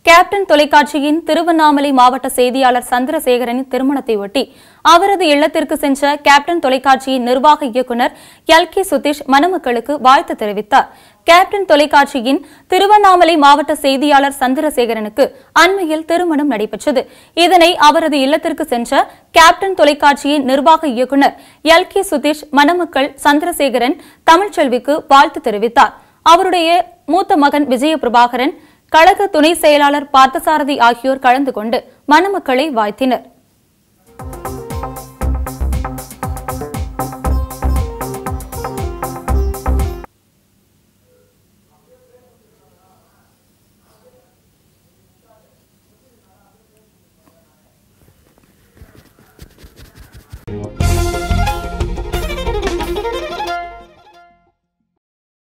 captain தொலைக்காட்சியின் திருவண்ணாமலை மாவட்ட செய்தியாளர் சந்திரசேகரனின் திருமணத்தை ஒட்டி அவரது இல்லத்திற்கு சென்ற கேப்டன் தொலைக்காட்சியின் நிர்வாக இயக்குநர் எல் கே சுதீஷ் மணமக்களுக்கு வாழ்த்து தெரிவித்தார் கேப்டன் தொலைக்காட்சியின் திருவண்ணாமலை மாவட்ட செய்தியாளர் சந்திரசேகரனுக்கு அண்மையில் திருமணம் நடைபெற்றது இதனை அவரது இல்லத்திற்கு சென்ற கேப்டன் தொலைக்காட்சியின் நிர்வாக இயக்குநர் எல் கே சுதீஷ் மணமக்கள் சந்திரசேகரன் தமிழ்ச்செல்விக்கு வாழ்த்து தெரிவித்தார் அவருடைய மூத்த மகன் விஜய பிரபாகரன் கழக துணை செயலாளர் பார்த்தசாரதி ஆகியோர் கலந்து கொண்டு மணமக்களை வாழ்த்தினர்